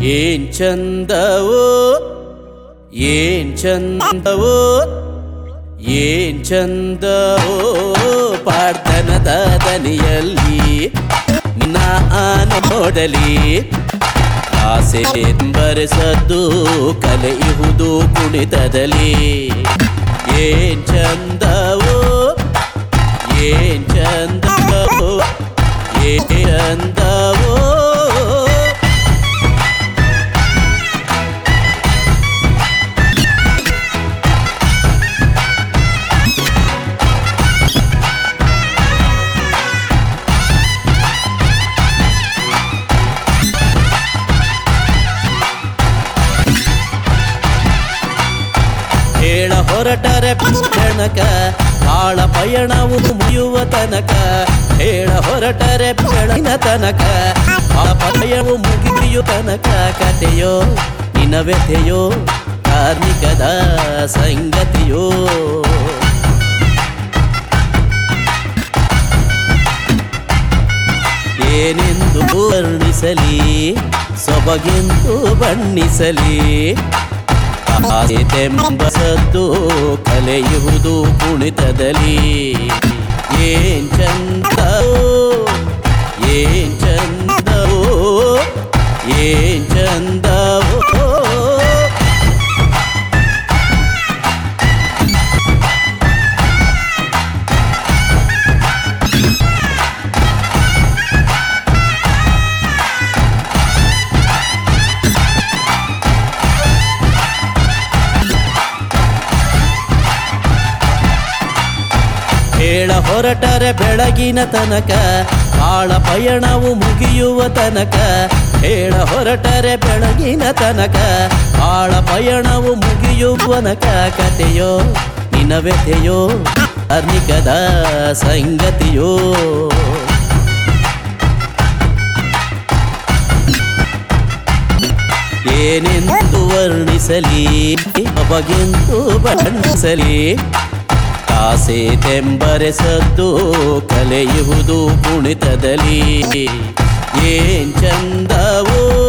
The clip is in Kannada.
ಏನ್ ಚಂದವೋ ಏನ್ ಚಂದವೋ ಏನ್ ಚಂದವೋ ಪಾಡ್ತನದ ದನಿಯಲ್ಲಿ ನಿನ್ನ ಆನ ನೋಡಲಿ ಆಸೆ ಬರೆಸದ್ದು ಕಲೆಯುವುದು ಕುಣಿತದಲ್ಲಿ ಏನ್ ಚಂದವೋ ಏನ್ ಚಂದವೋ ಏನ್ ಚಂದವೋ ಹೇಳ ಹೊರಟರೆ ಬೆಣಕ ಬಾಳ ಪಯಣವು ಮುಗಿಯುವ ತನಕ ಹೇಳ ಹೊರಟರೆ ಬೆಳಗಿನ ತನಕ ಆ ಪಯಣವು ಮುಗಿಯು ತನಕ ಕತೆಯೋ ನಿನ ವ್ಯಥೆಯೋ ಕಾರ್ಮಿಕದ ಸಂಗತಿಯೋ ಏನೆಂದು ವರ್ಣಿಸಲಿ ಸೊಬಗೆಂದು ಬಣ್ಣಿಸಲಿ ಆಸೆತೆಂಬಸದ್ದು ಕಲೆಯುವುದು ಕುಣಿತದಲ್ಲಿ ಏನ್ ಚಂದವೋ ಏನ್ ಚಂದವೋ ಏನ್ ಚಂದವೋ ಹೇಳ ಹೊರಟರೆ ಬೆಳಗಿನ ತನಕ ಬಾಳ ಪಯಣವು ಮುಗಿಯುವ ತನಕ ಹೇಳ ಹೊರಟರೆ ಬೆಳಗಿನ ತನಕ ಬಾಳ ಪಯಣವು ಮುಗಿಯುವನಕ ಕತೆಯೋ ನಿನ ವ್ಯಥೆಯೋ ಅರ್ನಿಕದ ಸಂಗತಿಯೋ ಏನೆಂದು ವರ್ಣಿಸಲಿ ಅಬಗೆಂದು ಬಣ್ಣಿಸಲಿ ಆಸೆ ತೆಂಬರೆಸದ್ದು ಕಲೆಯುವುದು ಕುಣಿತದಲ್ಲಿ ಏನ್ ಚಂದವೋ